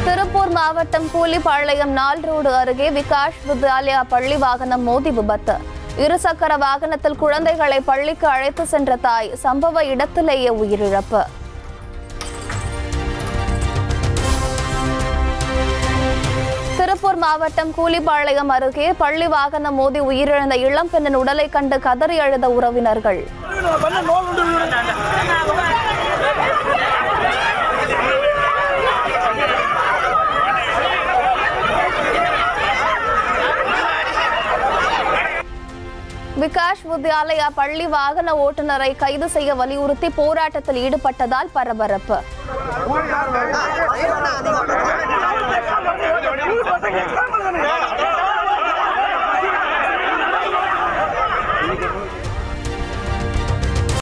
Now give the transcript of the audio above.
திருப்பூர் மாவட்டம் கூலிப்பாளையம் நாள் ரோடு அருகே விகாஷ் வித்யாலயா பள்ளி வாகனம் மோதி விபத்து இருசக்கர வாகனத்தில் குழந்தைகளை பள்ளிக்கு அழைத்து சென்ற தாய் சம்பவ இடத்திலேயே உயிரிழப்பு திருப்பூர் மாவட்டம் கூலிப்பாளையம் அருகே பள்ளி வாகனம் மோதி உயிரிழந்த இளம்பெண்ணின் உடலை கண்டு கதறி அழுத உறவினர்கள் விகாஷ் வித்யாலயா பள்ளி வாகன ஓட்டுநரை கைது செய்ய வலியுறுத்தி போராட்டத்தில் ஈடுபட்டதால் பரபரப்பு பசங்க எக்ஸாம் எழுதுனுங்க